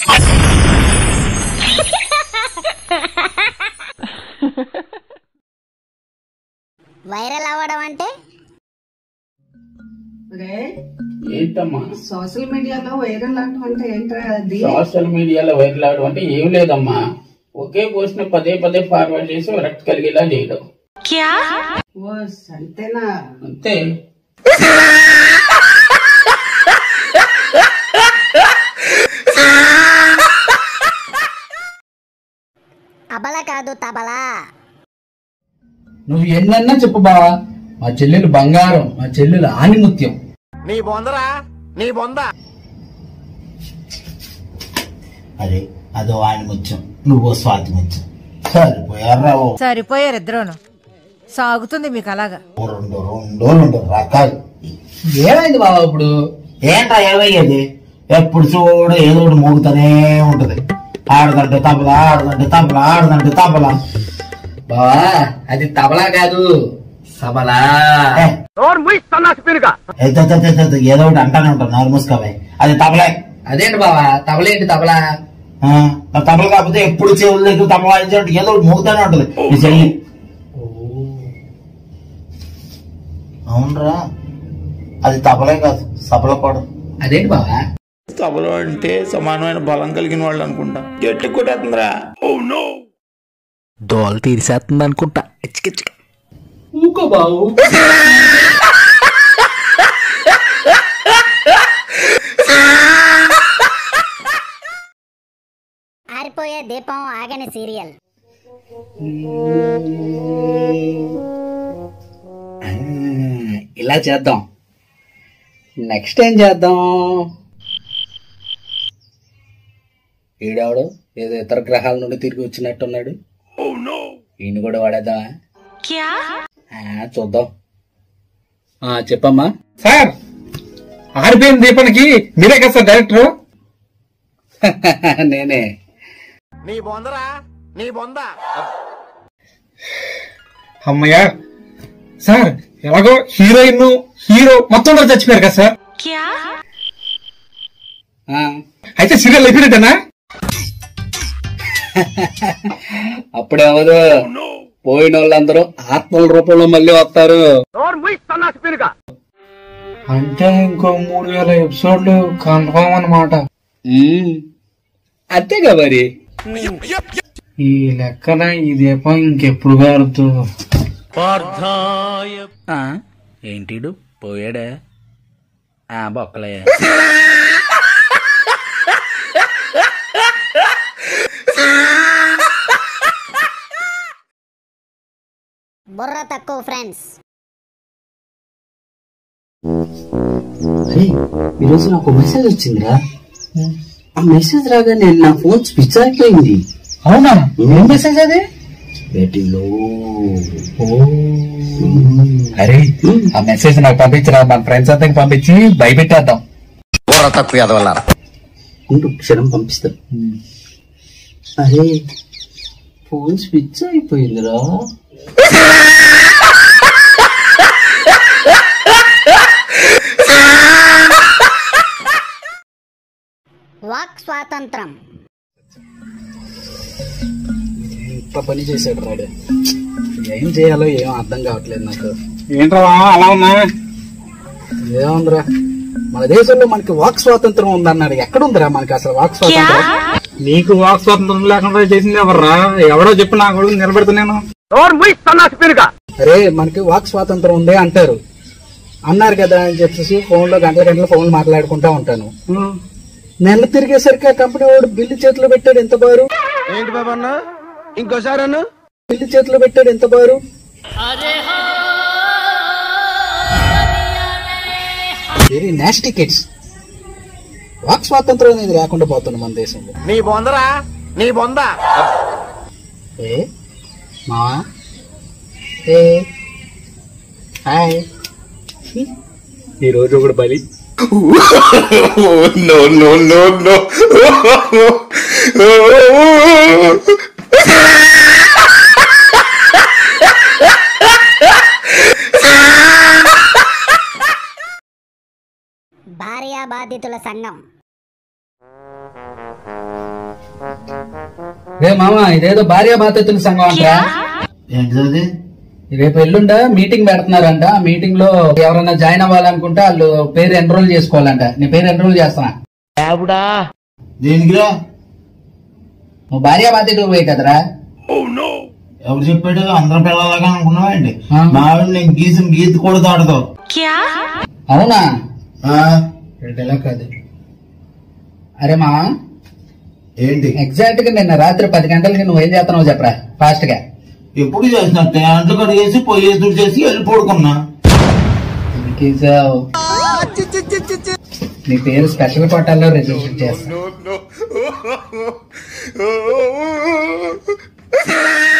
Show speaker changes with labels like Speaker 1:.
Speaker 1: Viral అవ్వడం అంటే
Speaker 2: రే
Speaker 3: ఏంటమ్మా
Speaker 2: సోషల్ మీడియాలో వైరల్ అవడం అంటే ఏంట్రా అది
Speaker 3: సోషల్ మీడియాలో వైరల్ అవడం అంటే ఏం లేదమ్మా ఒకే పోస్ట్ ని పదే పదే ఫార్వర్డ్ చేసి విరక్తి కలిగేలా చేయడం
Speaker 2: ఓ అంతేనా
Speaker 3: అంతే
Speaker 1: అబల కాదు తబలా
Speaker 4: నువ్వు ఎన్నన్నా చెప్పు బావా మా చెల్లెలు బంగారం మా చెల్లెలు ఆనిముత్యం
Speaker 5: నీ బొందరా నీ బొంద
Speaker 4: అరే అదో ఆనిముత్యం నువ్వు స్వాతి ముత్యం సరిపోయారా ఓ
Speaker 6: సరిపోయారు ఇద్దరును సాగుతుంది మీకు అలాగా
Speaker 4: రెండు రెండు రెండు రకాలు ఏమైంది బావా ఇప్పుడు ఏంటా ఏమయ్యేది ఎప్పుడు చూడు ఏదో ఒకటి మోగుతూనే ఉంటది ఆడదంటే తబలా ఆడదంటే తబలా ఆడదంటే తబలా బావా అది తబలా కాదు సబలా ఏదో ఒకటి అంటానే ఉంటాను నాలుగు మూసుకోవే అది తబలే అదేంటి బావా తబలేంటి తబలా తబల కాకపోతే ఎప్పుడు చెవుల దగ్గర తబలా వాయించినట్టు ఏదో ఒకటి మోగుతూనే ఉంటది నీ చెయ్యి అవునరా అది తబలే కాదు సబల కూడా అదేంటి బావా
Speaker 5: సభలో అంటే సమానమైన బలం కలిగిన వాళ్ళు అనుకుంటా గట్టి కొట్టేస్తుందిరా
Speaker 7: దోల తీర్చేస్తుంది అనుకుంటా ఇచ్చికిచ్చి
Speaker 3: ఊకో బావు
Speaker 1: ఆరిపోయే దీపం ఆగని సీరియల్
Speaker 4: ఇలా చేద్దాం నెక్స్ట్ ఏం చేద్దాం ఈడావిడు ఏదో ఇతర గ్రహాల నుండి తిరిగి వచ్చినట్టున్నాడు ఈయన కూడా వాడేద్దామా ఆ, చూద్దాం ఆ, చెప్పమ్మా
Speaker 8: సార్ ఆరిపోయిన దీపానికి మీరే కదా సార్ డైరెక్టర్
Speaker 4: నేనే
Speaker 5: నీ బొందరా నీ బొంద
Speaker 8: అమ్మయ్యా సార్ ఎలాగో హీరోయిన్ హీరో మొత్తం అందరూ చచ్చిపోయారు కదా సార్
Speaker 4: ఆ,
Speaker 8: అయితే సీరియల్ అయిపోయినట్టేనా
Speaker 4: అప్పుడేమదు పోయిన వాళ్ళందరూ ఆత్మల రూపంలో మళ్ళీ వస్తారు
Speaker 8: అంటే ఇంకో మూడు వేల ఎపిసోడ్లు కన్ఫామ్ అన్నమాట
Speaker 4: ఉమ్, అంతేగా మరి
Speaker 8: ఈ లెక్కన ఈ దీపం ఇంకెప్పుడు కారుతూ
Speaker 7: ఏంటిడు పోయాడా ఆ బొక్కలే
Speaker 1: బుర్ర తక్కువ ఫ్రెండ్స్
Speaker 4: అరే ఈరోజు నాకు మెసేజ్ వచ్చిందిరా ఆ మెసేజ్ రాగానే నా ఫోన్ స్విచ్ అయిపోయింది
Speaker 8: అవునా ఏం మెసేజ్ అది
Speaker 4: బెట్టింగ్లో
Speaker 8: అరే ఆ మెసేజ్ నాకు పంపించరా మన ఫ్రెండ్స్ అంతా పంపించి భయపెట్టేద్దాం
Speaker 5: బుర్ర తక్కువ ఎదవల్లారా
Speaker 4: ఉండు క్షణం పంపిస్తాను అరే ఫోన్ స్విచ్ అయిపోయిందిరా
Speaker 1: వాక్ స్వాతంత్రం
Speaker 4: ఇంత పని చేశాడు రాడు ఏం చేయాలో ఏం అర్థం కావట్లేదు నాకు
Speaker 8: ఏంట్రా అలా ఉన్నా
Speaker 4: ఏముందిరా మన దేశంలో మనకి వాక్ స్వాతంత్రం ఉందన్నాడు ఎక్కడుందిరా మనకి అసలు వాక్ స్వాతంత్రం
Speaker 8: నీకు వాక్ స్వాతంత్రం లేకుండా చేసింది ఎవర్రా ఎవడో చెప్పు నా కొడుకు నిలబెడుతున్నాను
Speaker 4: అరే మనకి వాక్ స్వాతంత్రం ఉంది అంటారు అన్నారు కదా అని చెప్పేసి ఫోన్ లో గంటల గంటల ఫోన్ మాట్లాడుకుంటా ఉంటాను నెల తిరిగేసరికి ఆ కంపెనీ వాడు బిల్లు చేతిలో పెట్టాడు ఎంత బారు
Speaker 5: ఏంటి బాబా అన్న ఇంకోసారి అన్న
Speaker 4: బిల్లు చేతిలో పెట్టాడు ఎంత బారు వెరీ నాస్టీ కిడ్స్ వాక్ స్వాతంత్రం అనేది లేకుండా పోతుంది మన దేశంలో
Speaker 5: నీ బొందరా నీ బొంద
Speaker 4: ఏ మావా ఏ హాయ్
Speaker 8: ఈ రోజు ఒకటి బలి
Speaker 5: నో నో నో నో
Speaker 1: భార్యా బాధితుల సంఘం
Speaker 9: రే మామ ఇదేదో భార్య బాధ్యతల సంఘం అంటరా
Speaker 4: ఏంటిది
Speaker 9: రేపు ఎల్లుండ మీటింగ్ పెడుతున్నారంట ఆ మీటింగ్ లో ఎవరైనా జాయిన్ అవ్వాలనుకుంటే వాళ్ళు పేరు ఎన్రోల్ చేసుకోవాలంట నీ పేరు ఎన్రోల్ చేస్తున్నా
Speaker 4: దేనికిరా
Speaker 9: నువ్వు భార్య బాధ్యత పోయి కదరా
Speaker 4: ఎవరు చెప్పాడు అందరం పిల్లలాగా అనుకున్నావండి
Speaker 9: ఆ.
Speaker 4: మా ఆవిడ నేను గీసిన గీత కూడా దాడదు
Speaker 9: అవునా
Speaker 4: ఆ,
Speaker 9: ఇలా కాదు అరే మా
Speaker 4: ఏంటి
Speaker 9: ఎగ్జాక్ట్ గా నిన్న రాత్రి పది గంటలకి నువ్వు ఏం చేస్తున్నావు చెప్పరా ఫాస్ట్ గా
Speaker 4: ఎప్పుడు చేసినట్టే అంట్లు కడిగేసి పొయ్యి ఎదురు చేసి వెళ్ళి పడుకున్నా
Speaker 9: ఉరికేసావు. నీ పేరు స్పెషల్ కోటాల్లో రిజిస్టర్ చేస్తా